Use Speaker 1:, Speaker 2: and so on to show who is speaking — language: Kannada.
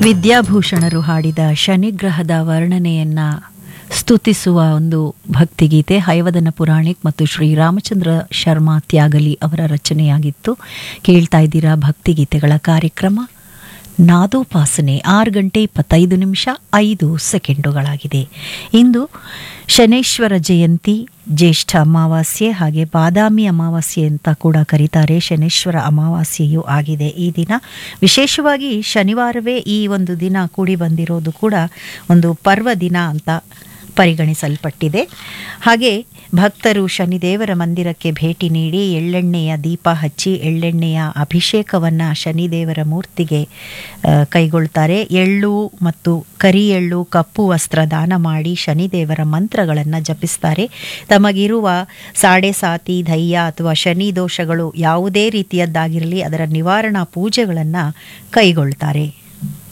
Speaker 1: ವಿದ್ಯಾಭೂಷಣರು ಹಾಡಿದ ಶನಿಗ್ರಹದ ವರ್ಣನೆಯನ್ನ ಸ್ತುತಿಸುವ ಒಂದು ಭಕ್ತಿಗೀತೆ ಹೈವದನ ಪುರಾಣಿಕ್ ಮತ್ತು ಶ್ರೀ ರಾಮಚಂದ್ರ ಶರ್ಮಾ ತ್ಯಾಗಲಿ ಅವರ ರಚನೆಯಾಗಿತ್ತು ಕೇಳ್ತಾ ಇದ್ದೀರಾ ಭಕ್ತಿಗೀತೆಗಳ ಕಾರ್ಯಕ್ರಮ ನಾದೋಪಾಸನೆ ಆರು ಗಂಟೆ ಇಪ್ಪತ್ತೈದು ನಿಮಿಷ ಐದು ಸೆಕೆಂಡುಗಳಾಗಿದೆ ಇಂದು ಶನೇಶ್ವರ ಜಯಂತಿ ಜ್ಯೇಷ್ಠ ಅಮಾವಾಸ್ಯೆ ಹಾಗೆ ಬಾದಾಮಿ ಅಮಾವಾಸ್ಯೆ ಅಂತ ಕೂಡ ಕರೀತಾರೆ ಶನೇಶ್ವರ ಅಮಾವಾಸ್ಯೆಯೂ ಆಗಿದೆ ಈ ದಿನ ವಿಶೇಷವಾಗಿ ಶನಿವಾರವೇ ಈ ಒಂದು ದಿನ ಕೂಡಿ ಬಂದಿರೋದು ಕೂಡ ಒಂದು ಪರ್ವ ದಿನ ಅಂತ ಪರಿಗಣಿಸಲ್ಪಟ್ಟಿದೆ ಹಾಗೆ ಭಕ್ತರು ಶನಿದೇವರ ಮಂದಿರಕ್ಕೆ ಭೇಟಿ ನೀಡಿ ಎಳ್ಳೆಣ್ಣೆಯ ದೀಪ ಹಚ್ಚಿ ಎಳ್ಳೆಣ್ಣೆಯ ಅಭಿಷೇಕವನ್ನು ಶನಿದೇವರ ಮೂರ್ತಿಗೆ ಆ, ಕೈಗೊಳ್ತಾರೆ ಎಳ್ಳು ಮತ್ತು ಕರಿ ಎಳ್ಳು ಕಪ್ಪು ವಸ್ತ್ರ ದಾನ ಮಾಡಿ ಶನಿದೇವರ ಮಂತ್ರಗಳನ್ನು ಜಪಿಸ್ತಾರೆ ತಮಗಿರುವ ಸಾಡೆ ಸಾತಿ ಧೈರ್ಯ ಅಥವಾ ಶನಿ ದೋಷಗಳು ಯಾವುದೇ ರೀತಿಯದ್ದಾಗಿರಲಿ ಅದರ ನಿವಾರಣಾ ಪೂಜೆಗಳನ್ನು ಕೈಗೊಳ್ತಾರೆ